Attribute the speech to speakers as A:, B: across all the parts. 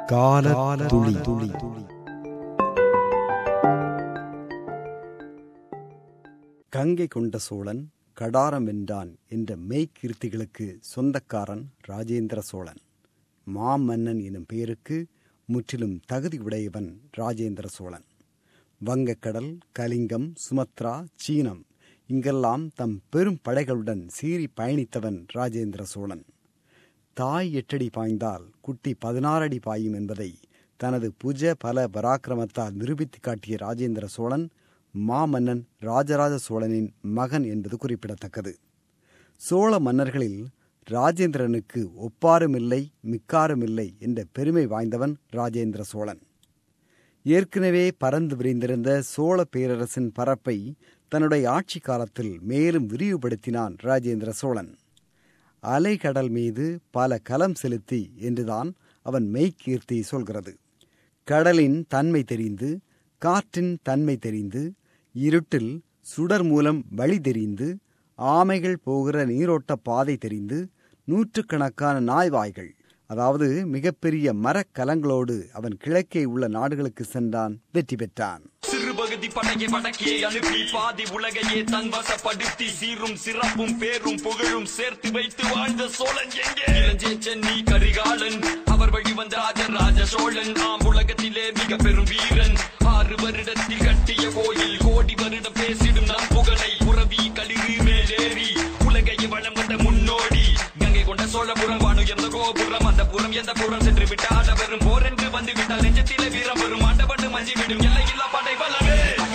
A: கால துளி துளி கங்கை கொண்ட சோழன் கடாரம் வென்றான் என்ற மெய்கீர்த்திகளுக்கு சொந்தக்காரன் ராஜேந்திர சோழன் மாமன்னன் எனும் பெயருக்கு முற்றிலும் தகுதி உடையவன் ராஜேந்திர சோழன் வங்கக்கடல் கலிங்கம் சுமத்ரா சீனம் இங்கெல்லாம் தம் பெரும் படைகளுடன் சீறி பயணித்தவன் ராஜேந்திர சோழன் தாய் எட்டடி பாய்ந்தால் குட்டி பதினாறு அடி பாயும் என்பதை தனது புஜ பல பராக்கிரமத்தால் நிரூபித்து காட்டிய ராஜேந்திர சோழன் மாமன்னன் ராஜராஜ சோழனின் மகன் என்பது குறிப்பிடத்தக்கது சோழ மன்னர்களில் ராஜேந்திரனுக்கு ஒப்பாருமில்லை மிக்காருமில்லை என்ற பெருமை வாய்ந்தவன் ராஜேந்திர சோழன் ஏற்கனவே பறந்து விரிந்திருந்த சோழ பேரரசின் பரப்பை தன்னுடைய ஆட்சி காலத்தில் மேலும் விரிவுபடுத்தினான் ராஜேந்திர சோழன் அலைகடல் மீது பல கலம் செலுத்தி என்றுதான் அவன் மெய்கீர்த்தி சொல்கிறது கடலின் தன்மை தெரிந்து காற்றின் தன்மை தெரிந்து இருட்டில் சுடர் மூலம் வழி தெரிந்து ஆமைகள் போகிற நீரோட்ட பாதை தெரிந்து நூற்றுக்கணக்கான நாய்வாய்கள் அதாவது மிகப்பெரிய மரக்கலங்களோடு அவன் கிழக்கே உள்ள நாடுகளுக்கு சென்றான் வெற்றி பெற்றான்
B: சிறுபகுதி படையை வடக்கே அனுப்பி பாதி உலகையே தன் வசப்படுத்தி சீரும் சிறப்பும் பேரும் புகழும் சேர்த்து வைத்து வாழ்ந்த சோழன் எங்கே இளஞ்சேச்சன் நீ கரிகாலன் அவர் வழி வந்த ராஜராஜ சோழன் ஆம் உலகத்திலே மிக பெரும் வீரன் ஆறு வருடத்தில் கட்டிய கோயில் கோடி வருடம் பேசிடும் நம் புகழை புறவி களிறு மேலேறி உலகையை வளம் வந்த முன்னோடி கங்கை கொண்ட சோழபுரம் வானுயர்ந்த கோபுரம் அந்த புறம் எந்த புறம் சென்று விட்டாட வரும் போர் என்று வந்து விட்டால் நெஞ்சத்திலே வீரம் வரும் ஆண்டப்பட்டு மஞ்சி விடும் எல்லை இல்லா படை பலமே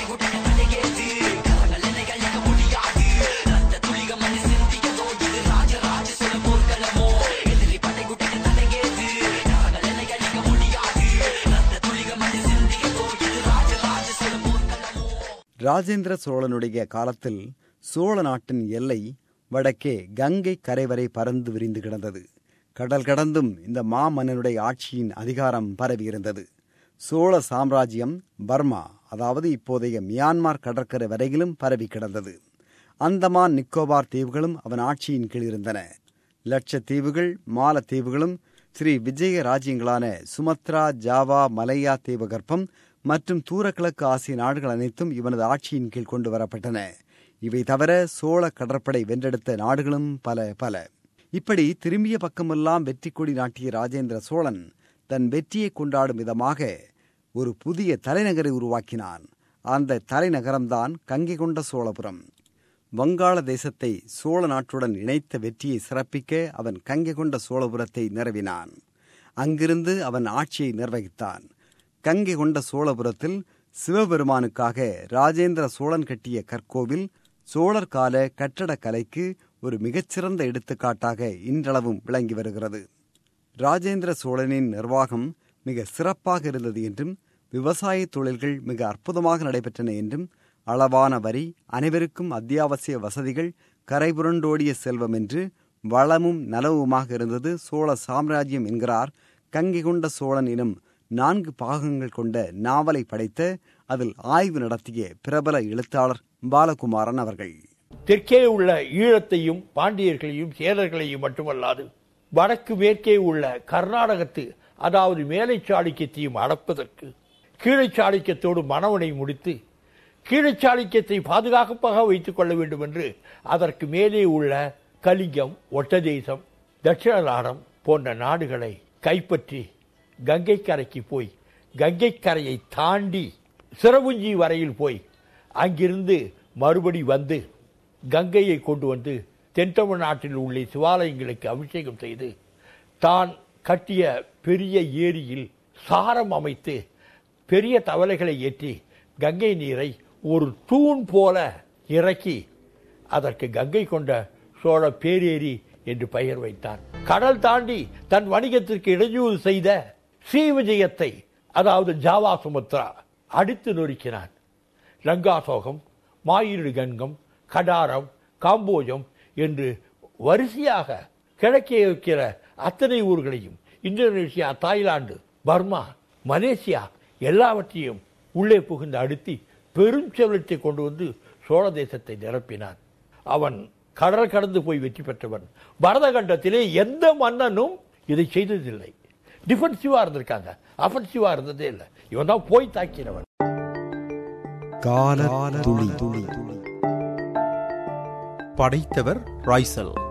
A: ராஜேந்திர சோழனுடைய காலத்தில் சோழ நாட்டின் எல்லை வடக்கே கங்கை கரை வரை பறந்து விரிந்து கிடந்தது கடல் கடந்தும் இந்த மாமன்னனுடைய ஆட்சியின் அதிகாரம் பரவியிருந்தது சோழ சாம்ராஜ்யம் பர்மா அதாவது இப்போதைய மியான்மார் கடற்கரை வரையிலும் பரவி கிடந்தது அந்தமான் நிக்கோபார் தீவுகளும் அவன் ஆட்சியின் கீழ் இருந்தன லட்சத்தீவுகள் மாலத்தீவுகளும் ஸ்ரீ விஜய ராஜ்யங்களான சுமத்ரா ஜாவா மலையா தீபகற்பம் மற்றும் தூரக்கிழக்கு ஆசிய நாடுகள் அனைத்தும் இவனது ஆட்சியின் கீழ் கொண்டு வரப்பட்டன இவை தவிர சோழ கடற்படை வென்றெடுத்த நாடுகளும் பல பல இப்படி திரும்பிய பக்கமெல்லாம் வெற்றி கொடி நாட்டிய ராஜேந்திர சோழன் தன் வெற்றியை கொண்டாடும் விதமாக ஒரு புதிய தலைநகரை உருவாக்கினான் அந்த தலைநகரம்தான் கங்கை கொண்ட சோழபுரம் வங்காள தேசத்தை சோழ நாட்டுடன் இணைத்த வெற்றியை சிறப்பிக்க அவன் கங்கை கொண்ட சோழபுரத்தை நிறுவினான் அங்கிருந்து அவன் ஆட்சியை நிர்வகித்தான் கங்கை கொண்ட சோழபுரத்தில் சிவபெருமானுக்காக ராஜேந்திர சோழன் கட்டிய கற்கோவில் சோழர் கால கட்டடக்கலைக்கு ஒரு மிகச்சிறந்த எடுத்துக்காட்டாக இன்றளவும் விளங்கி வருகிறது ராஜேந்திர சோழனின் நிர்வாகம் மிக சிறப்பாக இருந்தது என்றும் விவசாய தொழில்கள் மிக அற்புதமாக நடைபெற்றன என்றும் அளவான வரி அனைவருக்கும் அத்தியாவசிய வசதிகள் கரைபுரண்டோடிய செல்வம் என்று வளமும் நலவுமாக இருந்தது சோழ சாம்ராஜ்யம் என்கிறார் கங்கை கொண்ட சோழன் எனும் நான்கு பாகங்கள் கொண்ட நாவலை படைத்த அதில் ஆய்வு நடத்திய பிரபல எழுத்தாளர் பாலகுமாரன் அவர்கள்
C: தெற்கே உள்ள ஈழத்தையும் பாண்டியர்களையும் சேரர்களையும் மட்டுமல்லாது வடக்கு மேற்கே உள்ள கர்நாடகத்து அதாவது மேலை சாளுக்கியத்தையும் அடப்பதற்கு கீழை சாளுக்கியத்தோடு மனவனை முடித்து கீழை சாளுக்கியத்தை பாதுகாப்பாக வைத்துக் கொள்ள வேண்டும் என்று அதற்கு மேலே உள்ள கலிங்கம் ஒட்டதேசம் தட்சிணநாடம் போன்ற நாடுகளை கைப்பற்றி கங்கை கரைக்கு போய் கங்கை கரையை தாண்டி சிறபுஞ்சி வரையில் போய் அங்கிருந்து மறுபடி வந்து கங்கையை கொண்டு வந்து தென் தமிழ்நாட்டில் உள்ள சிவாலயங்களுக்கு அபிஷேகம் செய்து தான் கட்டிய பெரிய ஏரியில் சாரம் அமைத்து பெரிய தவளைகளை ஏற்றி கங்கை நீரை ஒரு தூண் போல இறக்கி அதற்கு கங்கை கொண்ட சோழ பேரேரி என்று பெயர் வைத்தார் கடல் தாண்டி தன் வணிகத்திற்கு இடையூறு செய்த ஸ்ரீவிஜயத்தை அதாவது ஜாவா சுமத்ரா அடித்து நொறுக்கினான் லங்காசோகம் மாயிரு கங்கம் கடாரம் காம்போஜம் என்று வரிசையாக கிழக்கே இருக்கிற அத்தனை ஊர்களையும் இந்தோனேஷியா தாய்லாந்து பர்மா மலேசியா எல்லாவற்றையும் உள்ளே புகுந்து அழுத்தி பெரும் செல்வத்தை கொண்டு வந்து சோழ தேசத்தை நிரப்பினான் அவன் கடல் கடந்து போய் வெற்றி பெற்றவன் பரதகண்டத்திலே எந்த மன்னனும் இதை செய்ததில்லை டிஃபென்சிவா இருந்திருக்காங்க அஃபென்சிவா இருந்ததே இல்லை இவன் தான் போய் தாக்கினவன்
A: கால துளி துளி
D: படைத்தவர் ராய்சல்